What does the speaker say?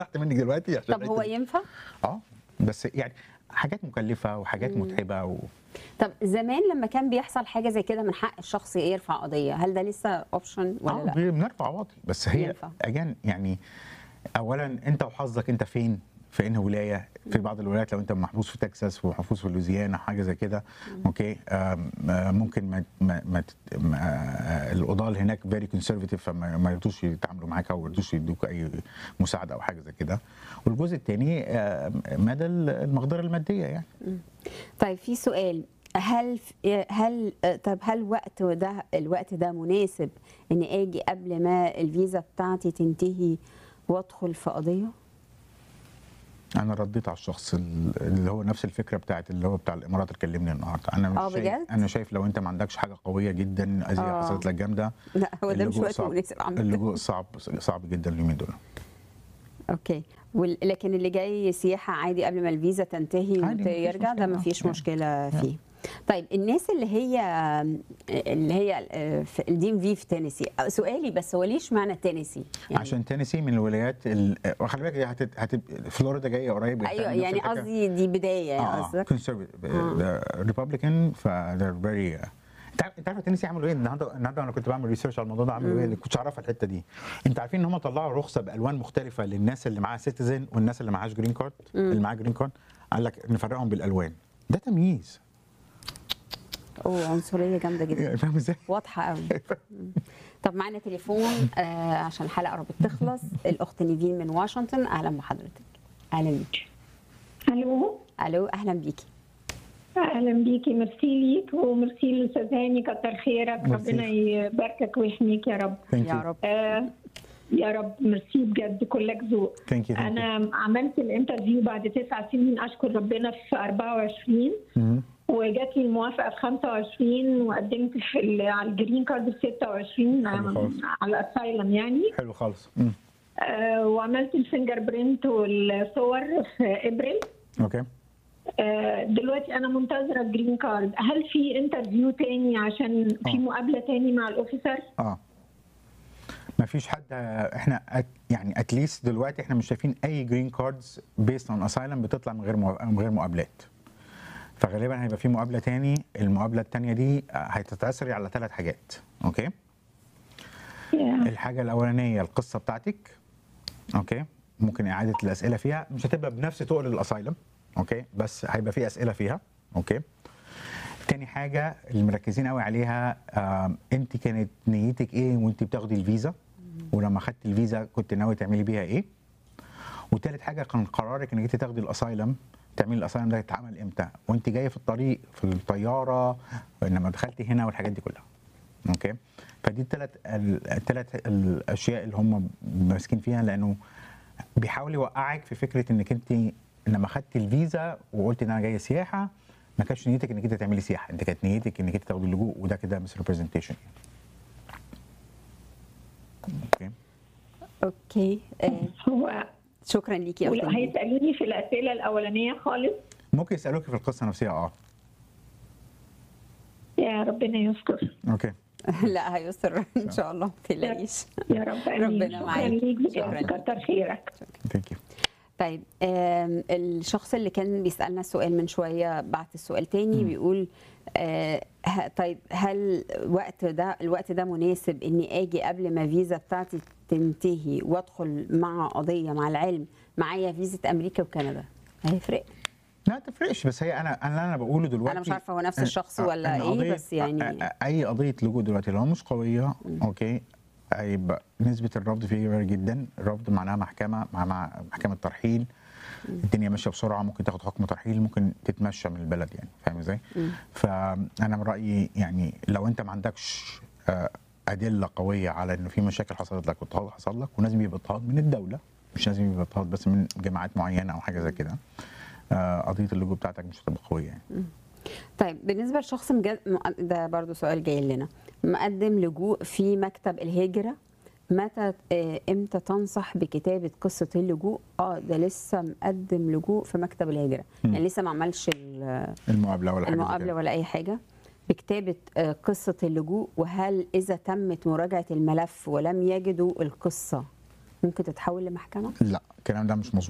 تحت منك دلوقتي عشان طب هو أنت- ينفع؟ اه بس يعني حاجات مكلفه وحاجات متعبه و... طب زمان لما كان بيحصل حاجه زي كده من حق الشخص يرفع قضيه هل ده لسه اوبشن ولا اه لا؟ بنرفع واطي بس هي ينفع. اجان يعني اولا انت وحظك انت فين في انهي ولايه في بعض الولايات لو انت محبوس في تكساس ومحبوس في لوزيانا حاجه زي كده اوكي آم، آه، ممكن ما ما, ما, تت- ما آه، القضاه اللي هناك فيري كونسرفاتيف فما ما يرضوش يتعاملوا معاك او ما يرضوش يدوك اي مساعده او حاجه زي كده والجزء الثاني مدى المقدره الماديه يعني طيب في سؤال هل هل طب هل وقت ده الوقت ده مناسب اني اجي قبل ما الفيزا بتاعتي تنتهي وادخل في قضيه؟ انا رديت على الشخص ال- اللي هو نفس الفكره بتاعت اللي هو بتاع الامارات اللي كلمني النهارده انا مش آه، شايف بجد؟ انا شايف لو انت ما عندكش حاجه قويه جدا ازي آه. حصلت لك جامده لا هو ده مش اللجوء وقت صعب. مناسب عامه اللجوء صعب صعب جدا اليومين دول اوكي وال- لكن اللي جاي سياحه عادي قبل ما الفيزا تنتهي عادي، مفيش ويرجع ده مشكلة. مفيش آه. مشكله فيه طيب الناس اللي هي اللي هي في الدي ام في في تينيسي سؤالي بس هو ليش معنى تينيسي يعني عشان تينيسي من الولايات ال- وخلي بالك هت... هت... فلوريدا جايه قريب ايوه هتعمل نفس يعني الحكاية. قصدي دي بدايه اه قصدك كونسرفيتيف ريبابليكان ف they're very انت عارف انت عارف تينيسي عملوا ايه النهارده النهارده انا كنت بعمل ريسيرش على الموضوع ده عملوا ايه كنتش اعرفها الحته دي انت عارفين ان هم طلعوا رخصه بالوان مختلفه للناس اللي معاها سيتيزن والناس اللي معاهاش جرين كارد اللي معاها جرين كارد قال لك نفرقهم بالالوان ده تمييز اوه عنصريه جامده جدا يعني فاهم ازاي؟ واضحه قوي طب معانا تليفون آه عشان الحلقه قربت تخلص الاخت نيفين من واشنطن اهلا بحضرتك اهلا بيكي الو الو اهلا بيكي اهلا بيكي ميرسي ليك وميرسي لاستاذ هاني كتر خيرك ميرسي. ربنا يباركك ويحميك يا رب Thank يا you. رب آه يا رب ميرسي بجد كلك ذوق Thank you, thank you. انا عملت الانترفيو بعد تسع سنين اشكر ربنا في 24 مهم. وجات لي الموافقه في 25 وقدمت في ال- على الجرين كارد في 26 حلو خالص. على الاسايلم يعني حلو خالص مم. آه وعملت الفينجر برينت والصور في ابريل اوكي آه، دلوقتي انا منتظره الجرين كارد هل في انترفيو تاني عشان في آه. مقابله تاني مع الاوفيسر اه ما فيش حد احنا أت يعني اتليست دلوقتي احنا مش شايفين اي جرين كاردز بيست اون اسايلم بتطلع من غير مو- من غير مقابلات فغالبا هيبقى في مقابله تاني المقابله التانيه دي هتتأثر على ثلاث حاجات اوكي الحاجه الاولانيه القصه بتاعتك اوكي ممكن اعاده الاسئله فيها مش هتبقى بنفس تقل الاسايلم اوكي بس هيبقى في اسئله فيها اوكي تاني حاجة اللي مركزين قوي عليها آم، انت كانت نيتك ايه وانت بتاخدي الفيزا ولما خدت الفيزا كنت ناوي تعملي بيها ايه وتالت حاجة كان قرارك انك انت تاخدي الاسايلم تعملي الاسايلم ده يتعمل امتى وانت جاية في الطريق في الطيارة لما دخلتي هنا والحاجات دي كلها اوكي فدي الثلاث الثلاث الاشياء اللي هم ماسكين فيها لانه بيحاول يوقعك في فكره انك انت لما خدت الفيزا وقلت ان انا جايه سياحه ما كانش نيتك انك انت تعملي سياحه انت كانت نيتك انك انت تاخدي اللجوء وده كده مس ريبرزنتيشن اوكي اوكي آه هو شكرا ليكي يا ولو أختي نيفين. هيسالوني في الاسئله الاولانيه خالص ممكن يسالوك في القصه نفسها اه يا ربنا يستر اوكي لا هيسر ان شاء الله ما تقلقيش يا رب امين ربنا شكرا معاك. ليك شكراً. بجد كتر خيرك ثانك يو طيب آم، الشخص اللي كان بيسالنا السؤال من شويه بعت السؤال تاني بيقول آه، ه- طيب هل وقت ده الوقت ده مناسب اني اجي قبل ما الفيزا بتاعتي تنتهي وادخل مع قضيه مع العلم معايا فيزا امريكا وكندا هيفرق لا تفرقش بس هي انا انا انا بقوله دلوقتي أنا مش عارفة هو نفس الشخص آه، ولا إن إيه، قضية- بس يعني- آه، آه، اي قضيه لجوء دلوقتي لو مش قويه اوكي هيبقى نسبه الرفض فيه كبيره جدا الرفض معناها محكمه مع, مع محكمه ترحيل الدنيا ماشيه بسرعه ممكن تاخد حكم ترحيل ممكن تتمشى من البلد يعني فاهم ازاي؟ فانا من رايي يعني لو انت ما عندكش آه، ادله قويه على انه في مشاكل حصلت لك واضطهاد حصل لك ولازم يبقى اضطهاد من الدوله مش لازم يبقى اضطهاد بس من جماعات معينه او حاجه زي كده آه، قضيه اللجوء بتاعتك مش هتبقى قويه يعني طيب بالنسبه لشخص مجد... م- ده برضو سؤال جاي لنا مقدم لجوء في مكتب الهجره متى آه، امتى تنصح بكتابه قصه اللجوء اه ده لسه مقدم لجوء في مكتب الهجره مم. يعني لسه ما عملش ال- المقابله ولا حاجه زي المقابله كده. ولا اي حاجه بكتابه آه، قصه اللجوء وهل اذا تمت مراجعه الملف ولم يجدوا القصه ممكن تتحول لمحكمه لا الكلام ده مش مظبوط